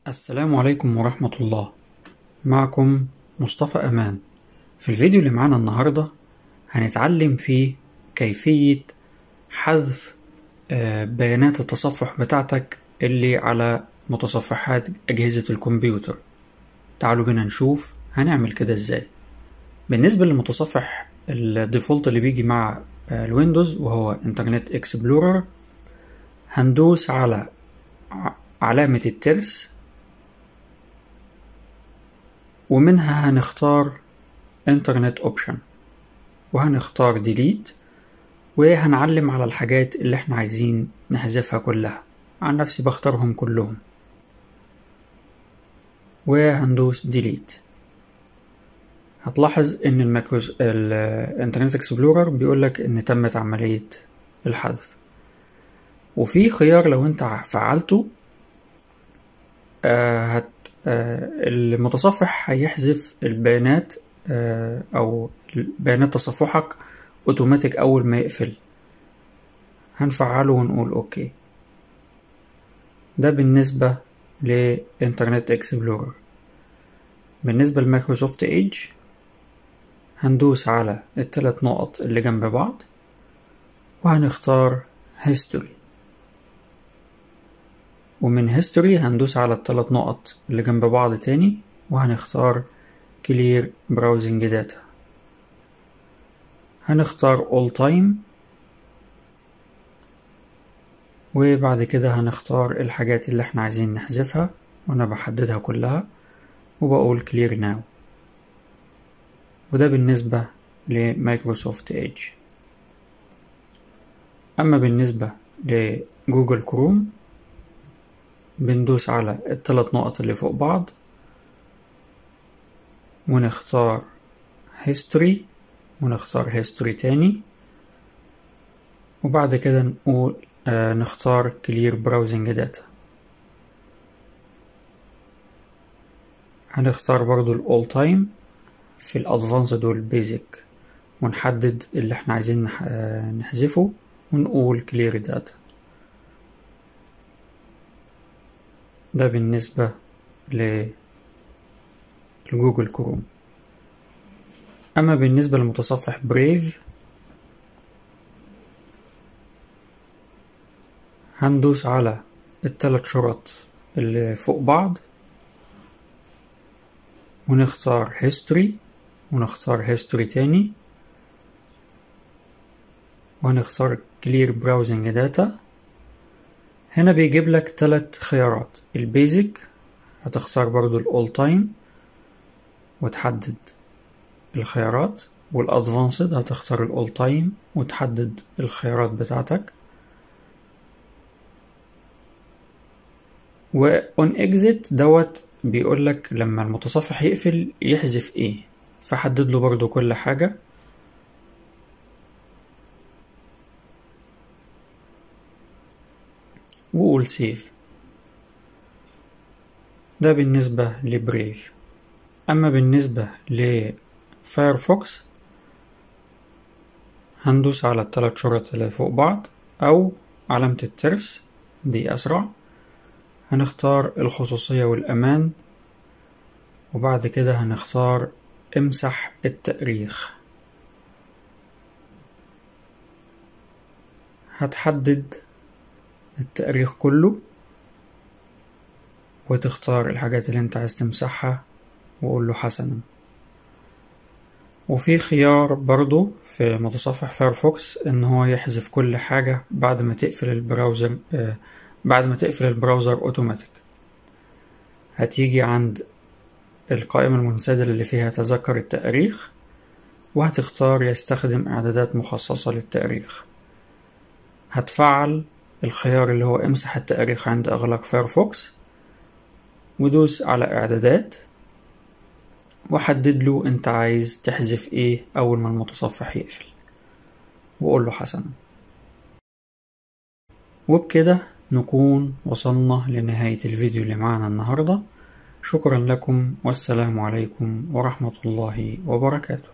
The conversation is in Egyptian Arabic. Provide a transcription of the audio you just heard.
السلام عليكم ورحمة الله معكم مصطفى أمان في الفيديو اللي معانا النهاردة هنتعلم فيه كيفية حذف آه، بيانات التصفح بتاعتك اللي على متصفحات أجهزة الكمبيوتر تعالوا بينا نشوف هنعمل كده ازاي بالنسبة للمتصفح الديفولت اللي بيجي مع آه، الويندوز وهو انترنت اكسبلورر هندوس على ع- علامة الترس ومنها هنختار انترنت اوبشن وهنختار ديليت وهنعلم على الحاجات اللي احنا عايزين نحذفها كلها عن نفسي بختارهم كلهم وهندوس ديليت هتلاحظ ان الماكروز الانترنت اكسبلورر بيقولك ان تمت عملية الحذف وفي خيار لو انت فعلته آه هت آه المتصفح هيحذف البيانات آه او بيانات تصفحك اوتوماتيك اول ما يقفل هنفعله ونقول اوكي ده بالنسبة لإنترنت اكسبلورر بالنسبة لمايكروسوفت ايدج هندوس على الثلاث نقط اللي جنب بعض وهنختار هيستوري ومن هيستوري هندوس على الثلاث نقط اللي جنب بعض تاني وهنختار كلير براوزنج داتا هنختار all time وبعد كده هنختار الحاجات اللي احنا عايزين نحذفها وانا بحددها كلها وبقول clear now وده بالنسبة لمايكروسوفت ايدج اما بالنسبة لجوجل كروم بندوس على الثلاث نقط اللي فوق بعض ونختار history ونختار history تاني وبعد كده نقول آه نختار clear browsing data هنختار برضو ال all time في ال advanced وال basic ونحدد اللي احنا عايزين نح- آه نحذفه ونقول clear data ده بالنسبة لجوجل كروم أما بالنسبة لمتصفح بريف هندوس على التلات شرط اللي فوق بعض ونختار history ونختار history تاني وهنختار clear browsing data هنا بيجيب لك تلات خيارات البيزك هتختار برضو الأول تايم وتحدد الخيارات والأدفانسد هتختار الأول تايم وتحدد الخيارات بتاعتك وأون إكزيت دوت بيقولك لما المتصفح يقفل يحذف إيه فحدد له برضو كل حاجة وقول سيف ده بالنسبة لبريف أما بالنسبة لفايرفوكس هندوس على التلات شرط اللي فوق بعض أو علامة الترس دي أسرع هنختار الخصوصية والأمان وبعد كده هنختار امسح التأريخ هتحدد التأريخ كله وتختار الحاجات اللي انت عايز تمسحها وقول له حسنا وفي خيار برضو في متصفح فايرفوكس ان هو يحذف كل حاجة بعد ما تقفل البراوزر آه بعد ما تقفل البراوزر اوتوماتيك هتيجي عند القائمة المنسدلة اللي فيها تذكر التاريخ وهتختار يستخدم اعدادات مخصصة للتاريخ هتفعل الخيار اللي هو امسح التاريخ عند اغلاق فايرفوكس ودوس على اعدادات وحدد له انت عايز تحذف ايه اول ما المتصفح يقفل وقول له حسنا وبكده نكون وصلنا لنهاية الفيديو اللي معانا النهاردة شكرا لكم والسلام عليكم ورحمة الله وبركاته